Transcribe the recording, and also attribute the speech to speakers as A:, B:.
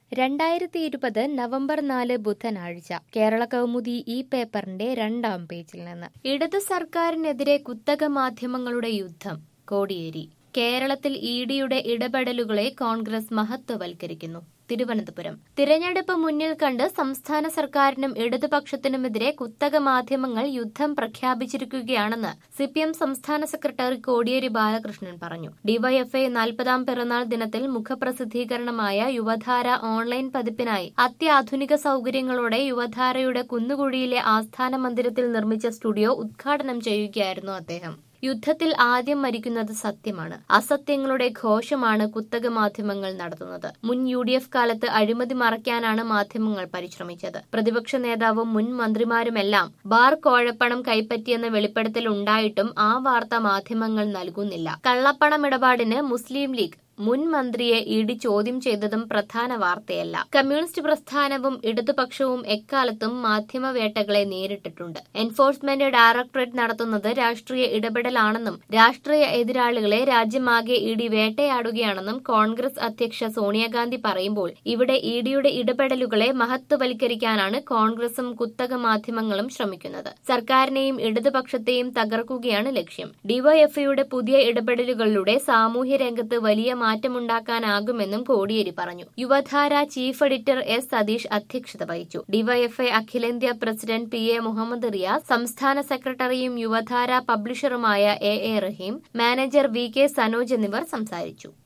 A: രണ്ടായിരത്തി ഇരുപത് നവംബർ നാല് ബുധനാഴ്ച കേരള കൗമുദി ഈ പേപ്പറിന്റെ രണ്ടാം പേജിൽ നിന്ന് ഇടതു സർക്കാരിനെതിരെ കുത്തക മാധ്യമങ്ങളുടെ യുദ്ധം കോടിയേരി കേരളത്തിൽ ഇ ഡിയുടെ ഇടപെടലുകളെ കോൺഗ്രസ് മഹത്വവൽക്കരിക്കുന്നു തിരുവനന്തപുരം തിരഞ്ഞെടുപ്പ് മുന്നിൽ കണ്ട് സംസ്ഥാന സർക്കാരിനും ഇടതുപക്ഷത്തിനുമെതിരെ കുത്തക മാധ്യമങ്ങൾ യുദ്ധം പ്രഖ്യാപിച്ചിരിക്കുകയാണെന്ന് സിപിഎം സംസ്ഥാന സെക്രട്ടറി കോടിയേരി ബാലകൃഷ്ണൻ പറഞ്ഞു ഡിവൈഎഫ്ഐ നാൽപ്പതാം പിറന്നാൾ ദിനത്തിൽ മുഖപ്രസിദ്ധീകരണമായ യുവധാര ഓൺലൈൻ പതിപ്പിനായി അത്യാധുനിക സൌകര്യങ്ങളോടെ യുവധാരയുടെ കുന്നുകുഴിയിലെ ആസ്ഥാന മന്ദിരത്തിൽ നിർമ്മിച്ച സ്റ്റുഡിയോ ഉദ്ഘാടനം ചെയ്യുകയായിരുന്നു അദ്ദേഹം യുദ്ധത്തിൽ ആദ്യം മരിക്കുന്നത് സത്യമാണ് അസത്യങ്ങളുടെ ഘോഷമാണ് കുത്തക മാധ്യമങ്ങൾ നടത്തുന്നത് മുൻ യു ഡി എഫ് കാലത്ത് അഴിമതി മറയ്ക്കാനാണ് മാധ്യമങ്ങൾ പരിശ്രമിച്ചത് പ്രതിപക്ഷ നേതാവും മുൻ മന്ത്രിമാരുമെല്ലാം ബാർ കോഴപ്പണം കൈപ്പറ്റിയെന്ന വെളിപ്പെടുത്തൽ ഉണ്ടായിട്ടും ആ വാർത്ത മാധ്യമങ്ങൾ നൽകുന്നില്ല കള്ളപ്പണം ഇടപാടിന് മുസ്ലിം ലീഗ് മുൻ മന്ത്രിയെ ഇ ഡി ചോദ്യം ചെയ്തതും പ്രധാന വാർത്തയല്ല കമ്മ്യൂണിസ്റ്റ് പ്രസ്ഥാനവും ഇടതുപക്ഷവും എക്കാലത്തും മാധ്യമവേട്ടകളെ നേരിട്ടിട്ടുണ്ട് എൻഫോഴ്സ്മെന്റ് ഡയറക്ടറേറ്റ് നടത്തുന്നത് രാഷ്ട്രീയ ഇടപെടലാണെന്നും രാഷ്ട്രീയ എതിരാളികളെ രാജ്യമാകെ ഇ ഡി വേട്ടയാടുകയാണെന്നും കോൺഗ്രസ് അധ്യക്ഷ സോണിയാഗാന്ധി പറയുമ്പോൾ ഇവിടെ ഇ ഡിയുടെ ഇടപെടലുകളെ മഹത്വവൽക്കരിക്കാനാണ് കോൺഗ്രസും കുത്തക മാധ്യമങ്ങളും ശ്രമിക്കുന്നത് സർക്കാരിനെയും ഇടതുപക്ഷത്തെയും തകർക്കുകയാണ് ലക്ഷ്യം ഡിവൈഎഫ്ഐയുടെ പുതിയ ഇടപെടലുകളിലൂടെ സാമൂഹ്യ രംഗത്ത് വലിയ മാറ്റമുണ്ടാക്കാനാകുമെന്നും കോടിയേരി പറഞ്ഞു Yuvadhara chief editor S Satheesh അധ്യക്ഷത വഹിച്ചു ഡിവൈഎഫ്ഐ അഖിലേന്ത്യാ president P A Muhammad Riyas സംസ്ഥാന സെക്രട്ടറിയും യുവധാര പബ്ലിഷറുമായ A A Rahim manager V K Sanoj എന്നിവർ സംസാരിച്ചു